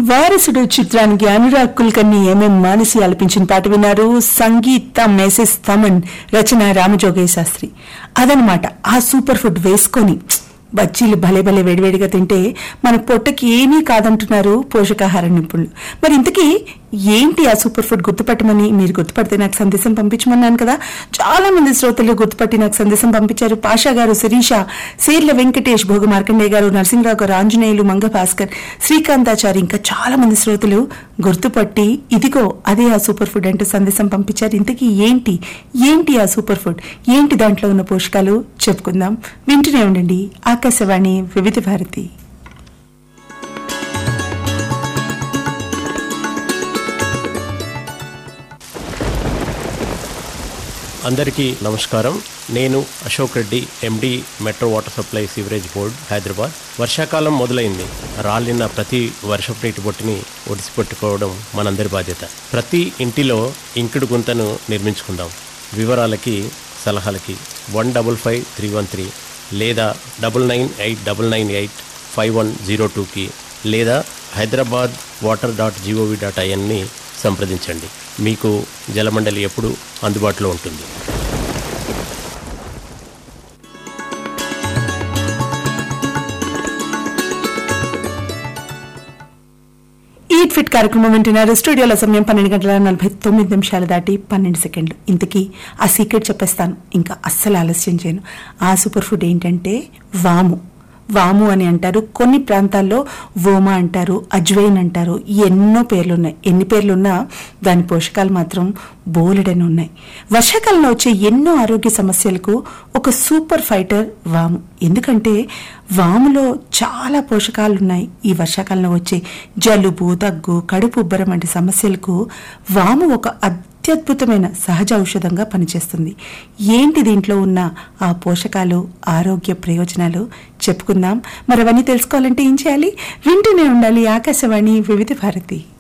వారసుడు చిత్రానికి అనురాగ్ కుల్కర్ని ఎంఎం మానసి ఆలపించిన పాట విన్నారు సంగీతం మెసెస్ తమన్ రచన రామజోగయ్య శాస్త్రి అదనమాట ఆ సూపర్ ఫుడ్ వేసుకొని బజ్జీలు భలే భలే వేడివేడిగా తింటే మన పొట్టకి ఏమీ కాదంటున్నారు పోషకాహార నిపుణులు మరి ఇంతకీ ఏంటి ఆ సూపర్ ఫుడ్ గుర్తుపట్టమని మీరు గుర్తుపడితే నాకు సందేశం పంపించమన్నాను కదా చాలా మంది శ్రోతలు గుర్తుపట్టి నాకు సందేశం పంపించారు పాషా గారు శిరీష సీర్ల వెంకటేష్ భోగ మార్కండేయ గారు నరసింహరావు గారు ఆంజనేయులు మంగ భాస్కర్ శ్రీకాంతాచారి ఇంకా చాలా మంది శ్రోతలు గుర్తుపట్టి ఇదిగో అదే ఆ సూపర్ ఫుడ్ అంటూ సందేశం పంపించారు ఇంతకీ ఏంటి ఏంటి ఆ సూపర్ ఫుడ్ ఏంటి దాంట్లో ఉన్న పోషకాలు చెప్పుకుందాం వింటూనే ఉండండి ఆకాశవాణి వివిధ భారతి అందరికీ నమస్కారం నేను Ashok Reddy MD metro water supply sewerage board Hyderabad వర్షాకాలం మొదలైంది రాలిన ప్రతి వర్షపు నీటి బొట్టుని ఒడిసి పెట్టుకోవడం మనందరి బాధ్యత ప్రతి ఇంటిలో ఇంకుడు గుంతను నిర్మించుకుందాం వివరాలకి సలహాలకి one double five three one three లేదా double nine eight double nine eight five one zero టూకి లేదా Hyderabad water dot GOV dot ఐఎన్ని సంప్రదించండి మీకు జలమండలి ఎప్పుడు అందుబాటులో ఉంటుంది ఈట్ ఫిట్ కార్యక్రమం వింటున్నారు స్టూడియోలో సమయం పన్నెండు గంటల నలభై తొమ్మిది నిమిషాలు దాటి పన్నెండు సెకండ్లు ఇంతకీ ఆ సీక్రెట్ చెప్పేస్తాను ఇంకా అస్సలు ఆలస్యం చేయను ఆ సూపర్ ఫుడ్ ఏంటంటే వాము వాము అని అంటారు కొన్ని ప్రాంతాల్లో వోమా అంటారు అజ్వైన్ అంటారు ఎన్నో పేర్లు ఉన్నాయి ఎన్ని పేర్లున్నా దాని పోషకాలు మాత్రం బోలెడని ఉన్నాయి వర్షాకాలంలో వచ్చే ఎన్నో ఆరోగ్య సమస్యలకు ఒక సూపర్ ఫైటర్ వాము ఎందుకంటే వాములో చాలా పోషకాలు ఉన్నాయి ఈ వర్షాకాలంలో వచ్చే జలుబు దగ్గు కడుపు ఉబ్బరం వంటి సమస్యలకు వాము ఒక అత్యద్భుతమైన సహజ ఔషధంగా పనిచేస్తుంది ఏంటి దీంట్లో ఉన్న ఆ పోషకాలు ఆరోగ్య ప్రయోజనాలు చెప్పుకుందాం మరి అవన్నీ తెలుసుకోవాలంటే ఏం చేయాలి వింటూనే ఉండాలి ఆకాశవాణి వివిధ భారతి